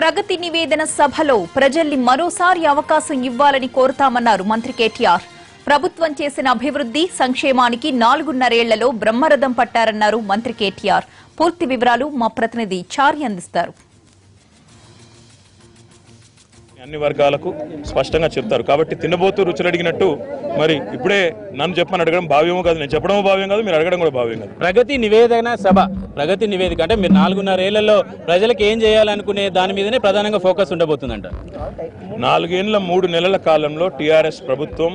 ప్రగతి నివేదన సభలో ప్రజల్ని మరోసారి అవకాశం ఇవ్వాలని కోరుతామన్నారు మంత్రి కేటీఆర్ ప్రభుత్వం చేసిన అభివృద్ధి సంక్షేమానికి నాలుగున్నరేళ్లలో బ్రహ్మరథం పట్టారన్నారు మంత్రి కేటీఆర్ పూర్తి వివరాలు మా ప్రతినిధి చారి అందిస్తారు అన్ని వర్గాలకు స్పష్టంగా చెప్తారు కాబట్టి తినబోతూ రుచులు అడిగినట్టు మరి ఇప్పుడే నన్ను చెప్పని అడగడం భావ్యమో కాదు నేను చెప్పడం భావ్యం కాదు మీరు అడగడం కూడా భావ్యం కాదు ప్రగతి నివేదన సభ ప్రగతి నివేదిక అంటే మీరు నాలుగున్నరేళ్లలో ప్రజలకు ఏం చేయాలనుకునే దాని మీదనే ప్రధానంగా ఫోకస్ ఉండబోతుందంట నాలుగేళ్ల మూడు నెలల కాలంలో టీఆర్ఎస్ ప్రభుత్వం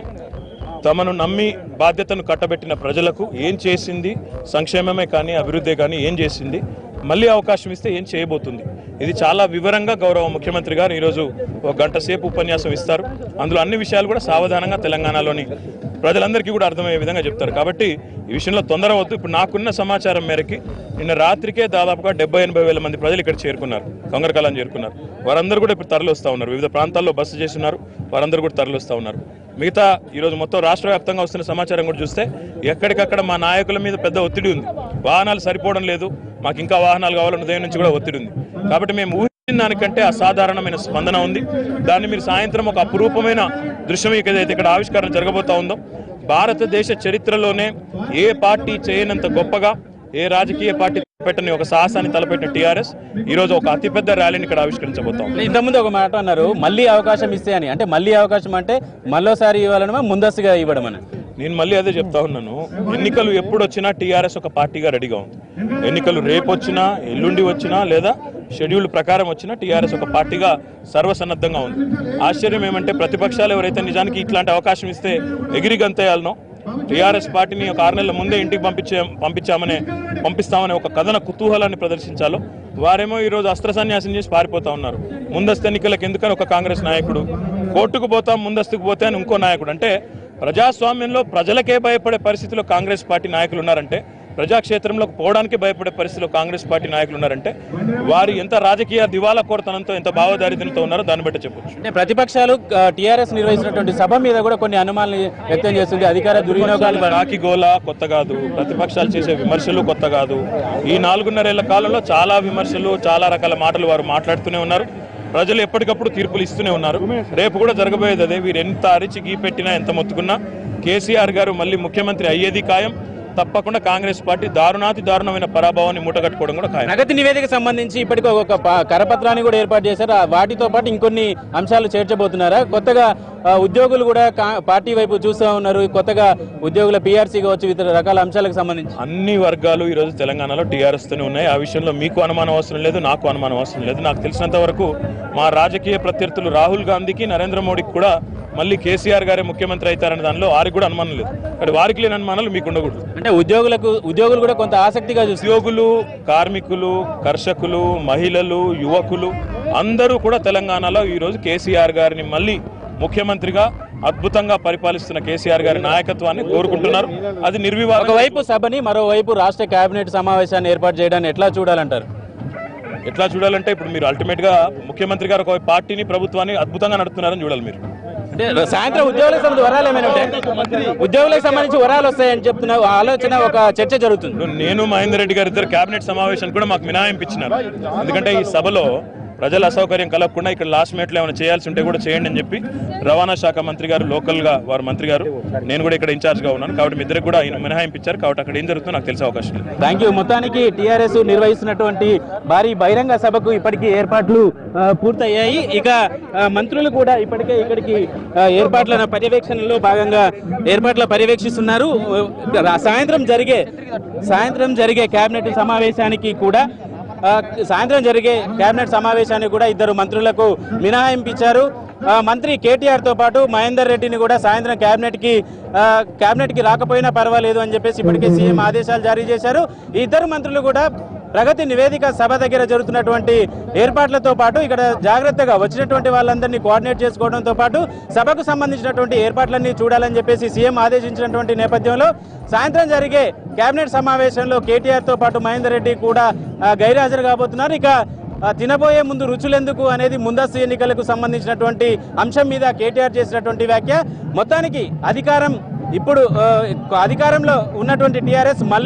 తమను నమ్మి బాధ్యతను కట్టబెట్టిన ప్రజలకు ఏం చేసింది సంక్షేమమే కానీ అభివృద్ధి కానీ ఏం చేసింది మళ్ళీ అవకాశం ఇస్తే ఏం చేయబోతుంది ఇది చాలా వివరంగా గౌరవ ముఖ్యమంత్రి గారు ఈరోజు ఒక గంట సేపు ఉపన్యాసం ఇస్తారు అందులో అన్ని విషయాలు కూడా సావధానంగా తెలంగాణలోని ప్రజలందరికీ కూడా అర్థమయ్యే విధంగా చెప్తారు కాబట్టి ఈ విషయంలో తొందర వద్దు ఇప్పుడు నాకున్న సమాచారం మేరకి నిన్న రాత్రికే దాదాపుగా డెబ్బై ఎనభై వేల మంది ప్రజలు ఇక్కడ చేరుకున్నారు కొంగరకాలం చేరుకున్నారు వారందరూ కూడా ఇప్పుడు తరలి వస్తూ ఉన్నారు వివిధ ప్రాంతాల్లో బస్సు చేస్తున్నారు వారందరూ కూడా తరలి వస్తూ ఉన్నారు మిగతా ఈరోజు మొత్తం రాష్ట్ర వ్యాప్తంగా వస్తున్న సమాచారం కూడా చూస్తే ఎక్కడికక్కడ మా నాయకుల మీద పెద్ద ఒత్తిడి ఉంది వాహనాలు సరిపోవడం లేదు మాకు ఇంకా వాహనాలు కావాలని ఉదయం నుంచి కూడా ఒత్తిడి ఉంది కాబట్టి మేము ఊహించిన దానికంటే అసాధారణమైన స్పందన ఉంది దాన్ని మీరు సాయంత్రం ఒక అపురూపమైన దృశ్యం ఏదైతే ఇక్కడ ఆవిష్కరణ జరగబోతా ఉందో భారతదేశ చరిత్రలోనే ఏ పార్టీ చేయనంత గొప్పగా ఏ రాజకీయ పార్టీ పెట్టని ఒక సాహసాన్ని తలపెట్టిన టీఆర్ఎస్ ఈ రోజు ఒక అతిపెద్ద ర్యాలీని ఇక్కడ ఆవిష్కరించబోతాం ఇంతకుముందు ఒక మాట అన్నారు మళ్ళీ అవకాశం ఇస్తే అని అంటే మళ్ళీ అవకాశం అంటే మళ్ళోసారి ఇవ్వాలనమా ముందస్తుగా ఇవ్వడం అని నేను మళ్ళీ అదే చెప్తా ఉన్నాను ఎన్నికలు ఎప్పుడు వచ్చినా టీఆర్ఎస్ ఒక పార్టీగా రెడీగా ఉంది ఎన్నికలు రేపు వచ్చినా ఎల్లుండి వచ్చినా లేదా షెడ్యూల్ ప్రకారం వచ్చినా టీఆర్ఎస్ ఒక పార్టీగా సర్వసన్నద్ధంగా ఉంది ఆశ్చర్యం ఏమంటే ప్రతిపక్షాలు ఎవరైతే నిజానికి ఇట్లాంటి అవకాశం ఇస్తే ఎగిరి గంతేయాలనో టీఆర్ఎస్ పార్టీని ఒక ఆరు నెలల ముందే ఇంటికి పంపించే పంపించామనే పంపిస్తామనే ఒక కథన కుతూహలాన్ని ప్రదర్శించాలో వారేమో ఈరోజు అస్త్ర సన్యాసం చేసి పారిపోతా ఉన్నారు ముందస్తు ఎన్నికలకు ఎందుకని ఒక కాంగ్రెస్ నాయకుడు కోర్టుకు పోతాం ముందస్తుకు పోతే అని ఇంకో నాయకుడు అంటే ప్రజాస్వామ్యంలో ప్రజలకే భయపడే పరిస్థితిలో కాంగ్రెస్ పార్టీ నాయకులు ఉన్నారంటే ప్రజాక్షేత్రంలోకి పోవడానికి భయపడే పరిస్థితిలో కాంగ్రెస్ పార్టీ నాయకులు ఉన్నారంటే వారు ఎంత రాజకీయ దివాలా కోరతనంతో ఎంత భావదారిద్ర్యంతో ఉన్నారో దాన్ని బట్టి చెప్పొచ్చు అంటే ప్రతిపక్షాలు టీఆర్ఎస్ నిర్వహించినటువంటి సభ మీద కూడా కొన్ని అనుమానాలు వ్యక్తం చేస్తుంది అధికార దుర్వినియోగాలు రాకి గోల కొత్త కాదు ప్రతిపక్షాలు చేసే విమర్శలు కొత్త కాదు ఈ నాలుగున్నరేళ్ల కాలంలో చాలా విమర్శలు చాలా రకాల మాటలు వారు మాట్లాడుతూనే ఉన్నారు ప్రజలు ఎప్పటికప్పుడు తీర్పులు ఇస్తూనే ఉన్నారు రేపు కూడా జరగబోయేది అదే వీరు ఎంత అరిచి గీ పెట్టినా ఎంత మొత్తుకున్నా కేసీఆర్ గారు మళ్ళీ ముఖ్యమంత్రి అయ్యేది ఖాయం తప్పకుండా కాంగ్రెస్ పార్టీ దారుణాతి దారుణమైన పరాభవాన్ని మూటగట్టుకోవడం కూడా ఖాయం ప్రగతి నివేదిక సంబంధించి ఇప్పటికీ ఒక ప- కరపత్రాన్ని కూడా ఏర్పాటు చేశారు ఆ వాటితో పాటు ఇంకొన్ని అంశాలు చేర్చబోతున్నారా కొత్తగా ఆ, ఉద్యోగులు కూడా కా- పార్టీ వైపు చూస్తూ ఉన్నారు కొత్తగా ఉద్యోగుల పీఆర్సీ కావచ్చు ఇతర రకాల అంశాలకు సంబంధించి అన్ని వర్గాలు ఈరోజు తెలంగాణలో టీఆర్ఎస్ తోనే ఉన్నాయి ఆ విషయంలో మీకు అనుమానం అవసరం లేదు నాకు అనుమానం అవసరం లేదు నాకు తెలిసినంత వరకు మా రాజకీయ ప్రత్యర్థులు రాహుల్ గాంధీకి నరేంద్ర మోడీకి కూడా మళ్ళీ కేసీఆర్ గారే ముఖ్యమంత్రి అవుతారనే దానిలో వారికి కూడా అనుమానం లేదు కానీ వారికి లేని అనుమానాలు మీకు ఉండకూడదు అంటే ఉద్యోగులకు ఉద్యోగులు కూడా కొంత ఆసక్తిగా చూస్తారు ఉద్యోగులు కార్మికులు కర్షకులు మహిళలు యువకులు అందరూ కూడా తెలంగాణలో ఈరోజు కేసీఆర్ గారిని మళ్ళీ ముఖ్యమంత్రిగా అద్భుతంగా పరిపాలిస్తున్న కేసీఆర్ గారి నాయకత్వాన్ని కోరుకుంటున్నారు అది నిర్వివాద ఒకవైపు సభని మరోవైపు రాష్ట్ర కేబినెట్ సమావేశాన్ని ఏర్పాటు చేయడాన్ని ఎట్లా చూడాలంటారు ఎట్లా చూడాలంటే ఇప్పుడు మీరు అల్టిమేట్ గా ముఖ్యమంత్రి గారు ఒక పార్టీని ప్రభుత్వాన్ని అద్భుతంగా నడుపుతున్నారని చూడాలి మీరు అంటే సాయంత్రం ఉద్యోగులకు సంబంధించి వరాలు ఏమైనా ఉంటాయి ఉద్యోగులకు సంబంధించి వరాలు వస్తాయని చెప్తున్న ఆలోచన ఒక చర్చ జరుగుతుంది ఇప్పుడు నేను మహేందర్ రెడ్డి గారు ఇద్దరు కేబినెట్ సమావేశానికి కూడా మాకు మినహాయింపు ఇచ్చినారు ఎందుకంటే ఈ సభలో ప్రజల అసౌకర్యం కలగకుండా ఇక్కడ లాస్ట్ మినిట్లో ఏమైనా చేయాల్సి ఉంటే కూడా చేయండి అని చెప్పి రవాణా శాఖ మంత్రి గారు లోకల్ గా వారు మంత్రి గారు నేను కూడా ఇక్కడ ఇన్ఛార్జ్ గా ఉన్నాను కాబట్టి మీ ఇద్దరికి కూడా ఆయన మినహాయింపు ఇచ్చారు కాబట్టి అక్కడ ఏం జరుగుతుందో నాకు తెలిసే అవకాశం లేదు థ్యాంక్ యూ మొత్తానికి టీఆర్ఎస్ నిర్వహిస్తున్నటువంటి భారీ బహిరంగ సభకు ఇప్పటికీ ఏర్పాట్లు ఆ, పూర్తయ్యాయి ఇక ఆ, మంత్రులు కూడా ఇప్పటికే ఇక్కడికి ఆ, ఏర్పాట్ల పర్యవేక్షణలో భాగంగా ఏర్పాట్ల పర్యవేక్షిస్తున్నారు ఆ, సాయంత్రం జరిగే సాయంత్రం జరిగే కేబినెట్ సమావేశానికి కూడా ఆ, సాయంత్రం జరిగే కేబినెట్ సమావేశానికి కూడా ఇద్దరు మంత్రులకు మినహాయింపు ఇచ్చారు ఆ, మంత్రి కేటీఆర్ తో పాటు మహేందర్ రెడ్డిని కూడా సాయంత్రం కేబినెట్ కి ఆ, కేబినెట్ కి రాకపోయినా పర్వాలేదు అని చెప్పేసి ఇప్పటికే సీఎం ఆదేశాలు జారీ చేశారు ఈ ఇద్దరు మంత్రులు కూడా ప్రగతి నివేదిక సభ దగ్గర జరుగుతున్నటువంటి ఏర్పాట్లతో పాటు ఇక్కడ జాగ్రత్తగా వచ్చినటువంటి వాళ్ళందరినీ కోఆర్డినేట్ చేసుకోవడంతో పాటు సభకు సంబంధించినటువంటి ఏర్పాట్లన్నీ చూడాలని చెప్పేసి సీఎం ఆదేశించినటువంటి నేపథ్యంలో సాయంత్రం జరిగే కేబినెట్ సమావేశంలో కేటీఆర్ తో పాటు మహేందర్ రెడ్డి కూడా ఆ, గైర్హాజరు కాబోతున్నారు ఇక ఆ, తినబోయే ముందు రుచులెందుకు అనేది ముందస్తు ఎన్నికలకు సంబంధించినటువంటి అంశం మీద కేటీఆర్ చేసినటువంటి వ్యాఖ్య మొత్తానికి అధికారం ఇప్పుడు ఆ, అధికారంలో ఉన్నటువంటి టీఆర్ఎస్ మళ్ళీ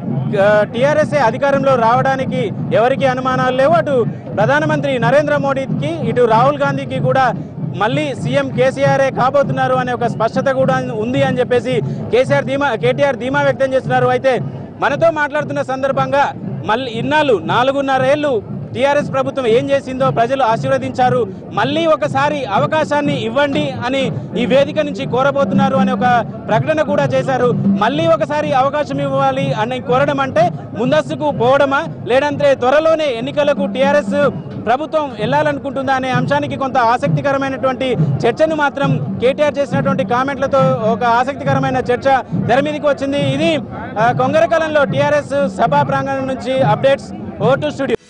టీఆర్ఎస్ఏ అధికారంలో రావడానికి ఎవరికి అనుమానాలు లేవు అటు ప్రధానమంత్రి నరేంద్ర మోడీకి ఇటు రాహుల్ గాంధీకి కూడా మళ్ళీ సీఎం కేసీఆరే కాబోతున్నారు అనే ఒక స్పష్టత కూడా ఉంది అని చెప్పేసి కేసీఆర్ ధీమా కేటీఆర్ ధీమా వ్యక్తం చేస్తున్నారు అయితే మనతో మాట్లాడుతున్న సందర్భంగా మళ్ళీ ఇన్నాళ్ళు నాలుగున్నరేళ్లు టీఆర్ఎస్ ప్రభుత్వం ఏం చేసిందో ప్రజలు ఆశీర్వదించారు మళ్ళీ ఒకసారి అవకాశాన్ని ఇవ్వండి అని ఈ వేదిక నుంచి కోరబోతున్నారు అని ఒక ప్రకటన కూడా చేశారు మళ్ళీ ఒకసారి అవకాశం ఇవ్వాలి అని కోరడం అంటే ముందస్తుకు పోవడమా లేదంటే త్వరలోనే ఎన్నికలకు టీఆర్ఎస్ ప్రభుత్వం వెళ్ళాలనుకుంటుందా అనే అంశానికి కొంత ఆసక్తికరమైనటువంటి చర్చను మాత్రం కేటీఆర్ చేసినటువంటి కామెంట్లతో ఒక ఆసక్తికరమైన చర్చ తెర మీదకి వచ్చింది ఇది ఆ, కొంగరకాలంలో టీఆర్ఎస్ సభా ప్రాంగణం నుంచి అప్డేట్స్ ఓ టు స్టూడియో